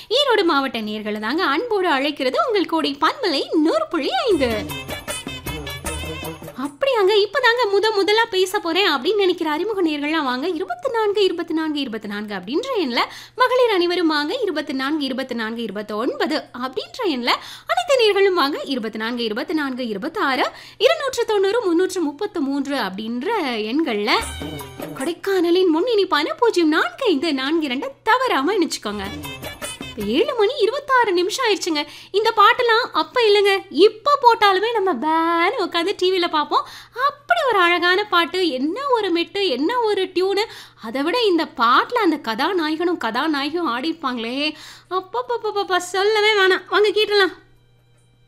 ஈரோடு மாவட்ட நேர்களை தாங்க அன்போடு அழைக்கிறது உங்கள் கோடை பன்மலை நூறு புள்ளி ஐந்து அப்படியாங்க இப்பதாங்க முத முதலா பேச போறேன் அப்படின்னு நினைக்கிற அறிமுக நேர்கள்லாம் வாங்க இருபத்தி நான்கு இருபத்தி நான்கு இருபத்தி நான்கு அப்படின்ற எண்ணில் மகளிர் அனைவரும் வாங்க இருபத்தி நான்கு இருபத்தி நான்கு இருபத்தி ஒன்பது அப்படின்ற எண்ணில் அனைத்து நேர்களும் வாங்க இருபத்தி நான்கு இருபத்தி நான்கு இருபத்தி ஆறு இருநூற்று தொண்ணூறு முன்னூற்று முப்பத்து மூன்று அப்படின்ற எண்களில் கொடைக்கானலின் முன் இனிப்பான பூஜ்ஜியம் நான்கு ஐந்து நான்கு இரண்டு தவறாம இணைச்சுக்கோங்க இப்ப ஏழு மணி இருபத்தாறு நிமிஷம் ஆயிடுச்சுங்க இந்த பாட்டெல்லாம் அப்ப இல்லைங்க இப்ப போட்டாலுமே நம்ம பேனு உட்காந்து டிவியில பார்ப்போம் அப்படி ஒரு அழகான பாட்டு என்ன ஒரு மெட்டு என்ன ஒரு டியூனு அதை விட இந்த பாட்டில் அந்த கதாநாயகனும் கதாநாயகியும் ஆடிப்பாங்களே அப்பப்பப்பப்பா சொல்லவே வேணாம் வாங்க கேட்டலாம்